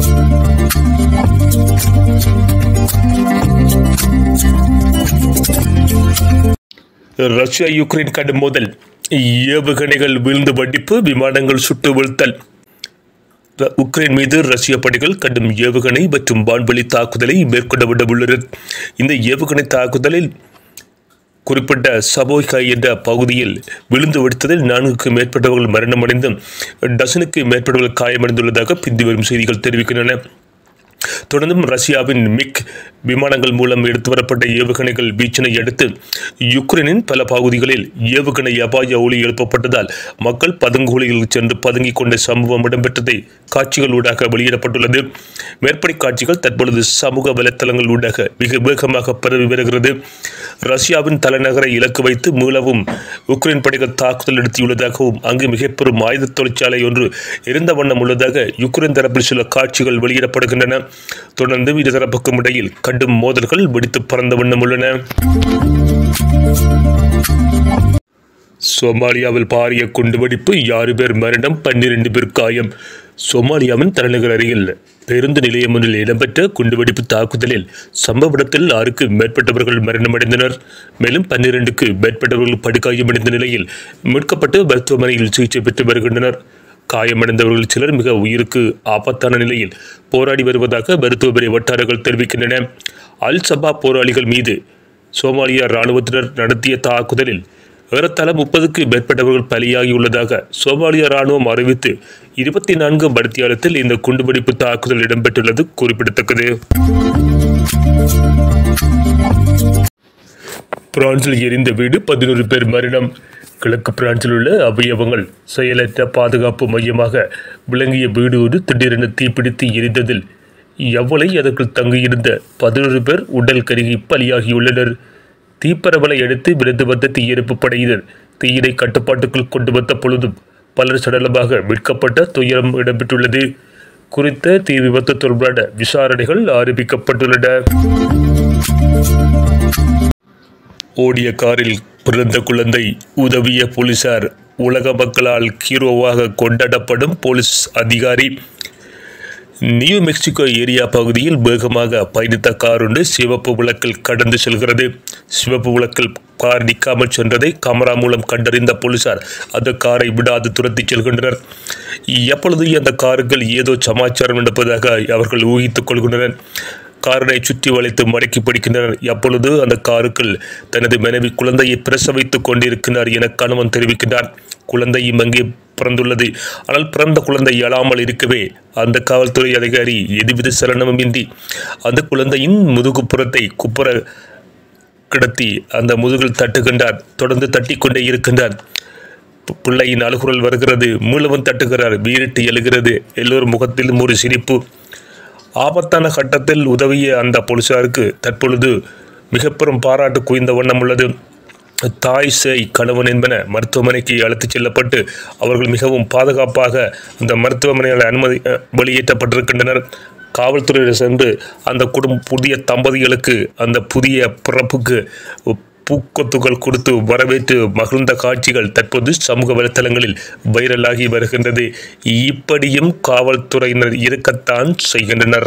Russia Ukraine கடும் மோதல் ஏவுகணைகள் வீழ்ந்து வெடிப்பு விமானங்கள் சுட்டு வீழ்த்தல் ர- உக்ரைன் மீது ரஷ்ய படைகள் கடும் ஏவுகணை மற்றும் வான்வெளி தாக்குதலை மேற்கொள்ள விட உள்ளனர் இந்த ஏவுகணை தாக்குதலில் குறிப்பிட்ட சபோய்கா என்ற பகுதியில் விழுந்து வெடித்ததில் நான்குக்கு மேற்பட்டவர்கள் மரணமடைந்தும் டசனுக்கு மேற்பட்டவர்கள் காயமடைந்துள்ளதாக பிந்தி வரும் செய்திகள் தெரிவிக்கின்றன தொடர்ந்தும் ரஷ்யாவின் மிக் விமானங்கள் மூலம் எடுத்து வரப்பட்ட ஏவுகணைகள் வீச்சினை அடுத்து யுக்ரைனின் பல பகுதிகளில் ஏவுகணை அபாய ஒளி எழுப்பப்பட்டதால் மக்கள் பதுங்குகுழியில் சென்று பதுங்கிக் கொண்ட சம்பவம் இடம்பெற்றதை காட்சிகள் ஊடாக வெளியிடப்பட்டுள்ளது மேற்படி காட்சிகள் தற்பொழுது சமூக வலைத்தளங்கள் ஊடாக மிக வேகமாக பரவி வருகிறது ரஷ்யாவின் தலைநகரை இலக்கு வைத்து மீளவும் உக்ரைன் படைகள் தாக்குதல் நடத்தியுள்ளதாகவும் அங்கு மிக பெரும் ஆயுத தொழிற்சாலை ஒன்று இருந்த வண்ணம் உள்ளதாக யுக்ரைன் தரப்பில் சில காட்சிகள் வெளியிடப்படுகின்றன தொடர்ந்து இருதரப்புக்கும் இடையில் கடும் மோதல்கள் வெடித்து பறந்த வண்ணம் உள்ளன சோமாலியாவில் பாரிய குண்டுவெடிப்பு ஆறு பேர் மரணம் பன்னிரண்டு பேர் காயம் சோமாலியாவின் தலைநகர் அருகில் பேருந்து நிலையம் ஒன்றில் இடம்பெற்ற குண்டுவெடிப்பு தாக்குதலில் சம்பவ இடத்தில் ஆறுக்கு மேற்பட்டவர்கள் மரணமடைந்தனர் மேலும் பன்னிரண்டுக்கு மேற்பட்டவர்கள் படுகாயமடைந்த நிலையில் மீட்கப்பட்டு மருத்துவமனையில் சிகிச்சை பெற்று வருகின்றனர் காயமடைந்தவர்கள் சிலர் மிக உயிருக்கு ஆபத்தான நிலையில் போராடி வருவதாக மருத்துவமனை வட்டாரங்கள் தெரிவிக்கின்றன அல் சபா போராளிகள் மீது சோமாலியா இராணுவத்தினர் நடத்திய தாக்குதலில் ஏறத்தாழ முப்பதுக்கு மேற்பட்டவர்கள் பலியாகியுள்ளதாக சோமாலியா ராணுவம் அறிவித்து இருபத்தி நான்கு மணித்தியாலத்தில் இந்த குண்டுவெடிப்பு தாக்குதல் இடம்பெற்றுள்ளது குறிப்பிடத்தக்கது பிரான்சில் எரிந்த வீடு பதினோரு பேர் மரணம் கிழக்கு பிரான்சில் உள்ள அவயவங்கள் செயலற்ற பாதுகாப்பு மையமாக விளங்கிய வீடு ஒரு திடீரென தீப்பிடித்து எரிந்ததில் எவ்வளை அதற்குள் தங்கியிருந்த பதினோரு பேர் உடல் கருகி பலியாகியுள்ளனர் தீப்பரவலை அடுத்து விரைந்து வந்த தீயணைப்பு படையினர் தீயினை கட்டுப்பாட்டுக்குள் கொண்டு வந்த பொழுதும் பலர் சடலமாக மீட்கப்பட்ட துயரம் இடம்பெற்றுள்ளது குறித்த தீ விபத்து தொடர்பான விசாரணைகள் ஆரம்பிக்கப்பட்டுள்ளன ஓடிய காரில் பிறந்த குழந்தை உதவிய போலீசார் உலக மக்களால் ஹீரோவாக கொண்டாடப்படும் போலீஸ் அதிகாரி நியூ மெக்சிகோ ஏரியா பகுதியில் வேகமாக பயணித்த கார் ஒன்று சிவப்பு விளக்கில் கடந்து செல்கிறது சிவப்பு விளக்கில் கார் நிற்காமல் சென்றதை கேமரா மூலம் கண்டறிந்த போலீசார் அந்த காரை விடாது துரத்திச் செல்கின்றனர் எப்பொழுது அந்த காருக்குள் ஏதோ சமாச்சாரம் நடப்பதாக அவர்கள் ஊகித்துக் கொள்கின்றனர் காரனை சுற்றி வளைத்து மடக்கி பிடிக்கின்றனர் அப்பொழுது அந்த காருக்குள் தனது மனைவி குழந்தையை பிரசவித்துக் கொண்டிருக்கிறார் என கணவன் தெரிவிக்கின்றார் குழந்தையும் அங்கே பிறந்துள்ளது ஆனால் பிறந்த குழந்தை எழாமல் இருக்கவே அந்த காவல்துறை அதிகாரி எதுவித சலனமுமின்றி அந்த குழந்தையின் முதுகுப்புறத்தை குப்புற கிடத்தி அந்த முதுகில் தட்டுகின்றார் தொடர்ந்து தட்டிக்கொண்டே இருக்கின்றார் பி- பிள்ளையின் அழுகுரல் வருகிறது மீளவும் தட்டுகிறார் வீரிட்டு எழுகிறது எல்லோரும் முகத்திலும் ஒரு சிரிப்பு ஆபத்தான கட்டத்தில் உதவிய அந்த போலீசாருக்கு தற்பொழுது மிக பெரும் பாராட்டு குவிந்த வண்ணம் உள்ளது தாய் சேய் கணவன் என்பன மருத்துவமனைக்கு அழைத்துச் செல்லப்பட்டு அவர்கள் மிகவும் பாதுகாப்பாக அந்த மருத்துவமனையில் அனுமதி அஹ், வெளியேற்றப்பட்டிருக்கின்றனர் காவல்துறையினர் சென்று அந்த குடும்ப புதிய தம்பதிகளுக்கு அந்த புதிய பிறப்புக்கு பூக்கொத்துகள் கொடுத்து வரவேற்று மகிழ்ந்த காட்சிகள் தற்போது சமூக வலைத்தளங்களில் வைரலாகி வருகின்றது இப்படியும் காவல்துறையினர் இருக்கத்தான் செய்கின்றனர்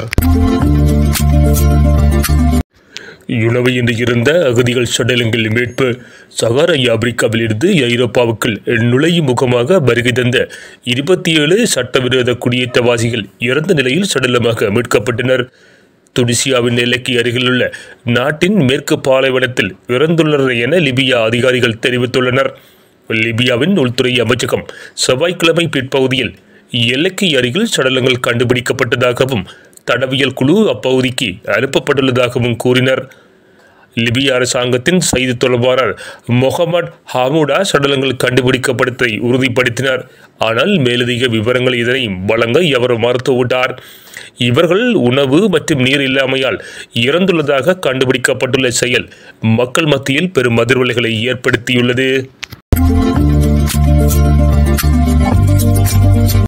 உணவு இருந்த அகதிகள் சடலங்கள் மீட்பு சகாரா ஆப்பிரிக்காவில் இருந்து ஐரோப்பாவுக்கு நுழையும் முகமாக வருகை தந்த இருபத்தி ஏழு சட்டவிரோத குடியேற்றவாசிகள் இறந்த நிலையில் சடலமாக மீட்கப்பட்டனர் துனிசியாவின் எல்லைக்கு அருகிலுள்ள நாட்டின் மேற்கு பாலைவனத்தில் இறந்துள்ளனர் என லிபியா அதிகாரிகள் தெரிவித்துள்ளனர் லிபியாவின் உள்துறை அமைச்சகம் செவ்வாய்க்கிழமை பிற்பகுதியில் எல்லைக்கு அருகில் சடலங்கள் கண்டுபிடிக்கப்பட்டதாகவும் தடவியல் குழு அப்பகுதிக்கு அனுப்பப்பட்டுள்ளதாகவும் கூறினர் லிபிய அரசாங்கத்தின் செய்தி தொடர்பாளர் முகமது ஹாமுடா சடலங்கள் கண்டுபிடிக்கப்பட்டதை உறுதிப்படுத்தினார் ஆனால் மேலதிக விவரங்கள் இதனை வழங்க எவர் மறுத்துவிட்டார் இவர்கள் உணவு மற்றும் நீர் இல்லாமையால் இறந்துள்ளதாக கண்டுபிடிக்கப்பட்டுள்ள செயல் மக்கள் மத்தியில் பெரும் அதிர்வலைகளை ஏற்படுத்தியுள்ளது